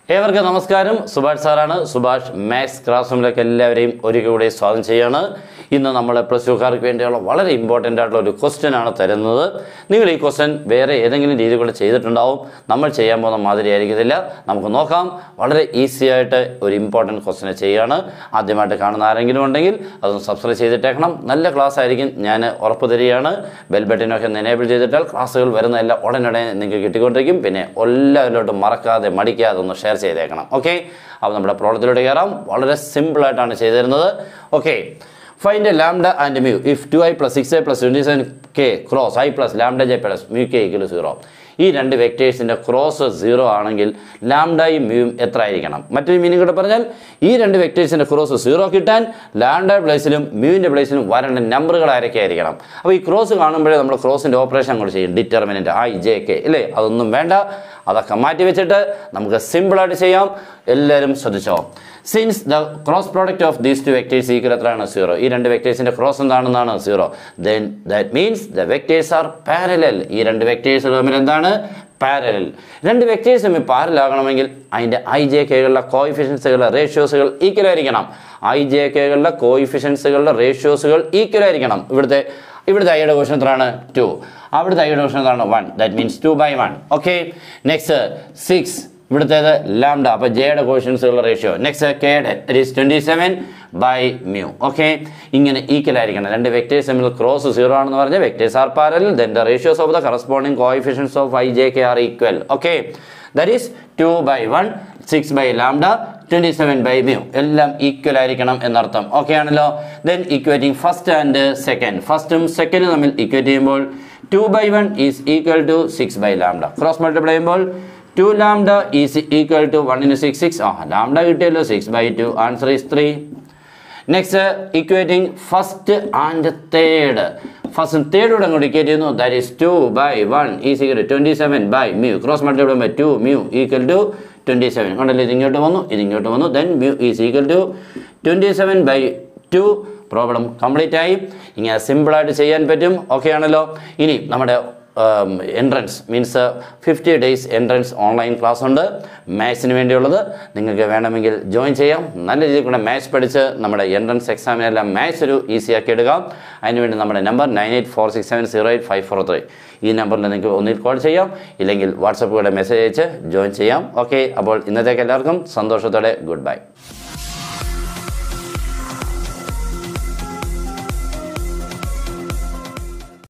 ഏവർക്കും നമസ്കാരം സുഭാഷ് സാറാണ് സുഭാഷ് മാത്സ് ക്ലാസ് റൂമിലേക്ക് എല്ലാവരെയും ഒരിക്കൽ കൂടി സ്വാഗതം ചെയ്യാണ് ഇന്ന് നമ്മൾ പ്ലസ് ടുക്കാർക്ക് വേണ്ടിയുള്ള വളരെ ഇമ്പോർട്ടൻ്റ് ആയിട്ടുള്ള ഒരു ക്വസ്റ്റ്യൻ ആണ് തരുന്നത് നിങ്ങൾ ഈ ക്വസ്റ്റ്യൻ വേറെ ഏതെങ്കിലും രീതി കൂടെ ചെയ്തിട്ടുണ്ടാവും നമ്മൾ ചെയ്യാൻ പോകുന്ന മാതിരി ആയിരിക്കത്തില്ല നമുക്ക് നോക്കാം വളരെ ഈസി ആയിട്ട് ഒരു ഇമ്പോർട്ടൻറ്റ് ക്വസ്റ്റ്യൻ ചെയ്യുകയാണ് ആദ്യമായിട്ട് കാണുന്ന ആരെങ്കിലും ഉണ്ടെങ്കിൽ അതൊന്ന് സബ്സ്ക്രൈബ് ചെയ്തിട്ടേക്കണം നല്ല ക്ലാസ് ആയിരിക്കും ഞാൻ ഉറപ്പ് തരികയാണ് ബെൽ ബട്ടനൊക്കെ ഒന്ന് എനേബിൾ ചെയ്തിട്ടാൽ ക്ലാസ്സുകൾ വരുന്നതെല്ലാം ഉടനടെ നിങ്ങൾക്ക് കിട്ടിക്കൊണ്ടിരിക്കും പിന്നെ എല്ലാവരിലോട്ടും മറക്കാതെ മടിക്കാതെ ഒന്ന് ഷെയർ ചെയ്തേക്കണം ഓക്കെ അപ്പോൾ നമ്മുടെ പ്രോബ്ലത്തിലൂടെ കയറാം വളരെ സിമ്പിളായിട്ടാണ് ചെയ്തിരുന്നത് okay find lambda and mu if two i plus six i plus twenty seven k cross i plus lambda j plus mu k equal zero ഈ രണ്ട് വെക്ടേഴ്സിൻ്റെ ക്രോസ് സീറോ ആണെങ്കിൽ ലാംഡയും മ്യൂവും എത്ര ആയിരിക്കണം മറ്റൊരു മീനിങ് കൂടെ പറഞ്ഞാൽ ഈ രണ്ട് വെക്ടേഴ്സിൻ്റെ ക്രോസ് സീറോ കിട്ടാൻ ലാംഡ പ്ലേസിലും മ്യൂവിൻ്റെ പ്ലേസിലും വരേണ്ട നമ്പറുകൾ ആരൊക്കെ ആയിരിക്കണം അപ്പോൾ ഈ ക്രോസ് കാണുമ്പോഴേ നമ്മൾ ക്രോസിൻ്റെ ഓപ്പറേഷൻ അങ്ങോട്ട് ചെയ്യും ഡിറ്റർമിനൻ്റ് ഐ ജെ കെ ഇല്ലേ അതൊന്നും വേണ്ട അതൊക്കെ മാറ്റി വെച്ചിട്ട് നമുക്ക് സിമ്പിളായിട്ട് ചെയ്യാം എല്ലാവരും ശ്രദ്ധിച്ചോ since the cross product of these two vectors equal എത്രയാണ് സീറോ ഈ രണ്ട് വെക്ടേഴ്സിൻ്റെ ക്രോസ് എന്താണെന്നാണ് zero then that means the vectors are parallel ഈ രണ്ട് വെക്ടേഴ്സ് തമ്മിൽ എന്താണ് പാരലൽ രണ്ട് വെക്ടേഴ്സ് തമ്മിൽ പാരലാകണമെങ്കിൽ അതിൻ്റെ ഐ ജെ കെകളുടെ കോയിഫിഷ്യൻസുകളുടെ റേഷ്യോസുകൾ ഈക്വൽ ആയിരിക്കണം ഐ ജെ കെകളുടെ കോയിഫിഷ്യൻസുകളുടെ റേഷ്യോസുകൾ ഈക്വൽ ആയിരിക്കണം ഇവിടുത്തെ ഇവിടുത്തെ ഐയുടെ ക്വസ്റ്റൻ എത്രയാണ് ടു അവിടുത്തെ ഐയുടെ ക്വസ്റ്റൻ എത്രയാണ് one that means two by one okay next six ഇവിടുത്തേത് ലാംഡ അപ്പോൾ ജെയുടെ ക്വസ്റ്റൻസുകളുടെ റേഷ്യോ നെക്സ്റ്റ് കെയുടെ it is twenty seven by mu okay ഇങ്ങനെ ഈക്വൽ ആയിരിക്കണം രണ്ട് വെക്ടേഴ്സ് തമ്മിൽ ക്രോസ് സീറോ ആണെന്ന് പറഞ്ഞാൽ vectors are parallel then the ratios of the corresponding coefficients of I J K are equal okay that is two by one six by lambda twenty seven by mu എല്ലാം equal ആയിരിക്കണം എന്നർത്ഥം okay ആണല്ലോ then equating first and second ഫസ്റ്റും സെക്കൻഡും തമ്മിൽ equate ചെയ്യുമ്പോൾ two by one is equal to six by lambda cross multiply ചെയ്യുമ്പോൾ two lambda is equal to one into six six ആ ലാംഡ കിട്ടിയല്ലോ six by two answer is three next equating first and third first third കൂടെ അങ്ങോട്ട് equate ചെയ്യുന്നു that is two by one is equal to twenty seven by mu cross multiply by to mu equal to twenty seven കണ്ടല്ലോ ഇത് ഇങ്ങോട്ട് വന്നു ഇത് ഇങ്ങോട്ട് വന്നു then mu is equal to twenty seven by two problem complete ആയി ഇങ്ങനെ സിമ്പിളായിട്ട് ചെയ്യാൻ പറ്റും ഓക്കെ ആണല്ലോ ഇനി നമ്മുടെ entrance means fifty days entrance online class ഉണ്ട് മാത്സിന് വേണ്ടിയുള്ളത് നിങ്ങൾക്ക് വേണമെങ്കിൽ ജോയിൻ ചെയ്യാം നല്ല രീതിയിൽ കൂടെ മാത്സ് പഠിച്ച് നമ്മുടെ എൻട്രൻസ് എക്സാമിനെല്ലാം മാത്സ് ഒരു ഈസി ആക്കി എടുക്കാം അതിനുവേണ്ടി നമ്മുടെ number nine eight four six seven zero eight five four three ഈ നമ്പറിൽ നിങ്ങൾക്ക് ഒന്നിൽ കോൾ ചെയ്യാം ഇല്ലെങ്കിൽ വാട്സപ്പ് കൂടെ മെസ്സേജ് അയച്ച് ജോയിൻ ചെയ്യാം ഓക്കെ അപ്പോൾ ഇന്നത്തേക്ക് എല്ലാവർക്കും സന്തോഷത്തോടെ ഗുഡ് ബൈ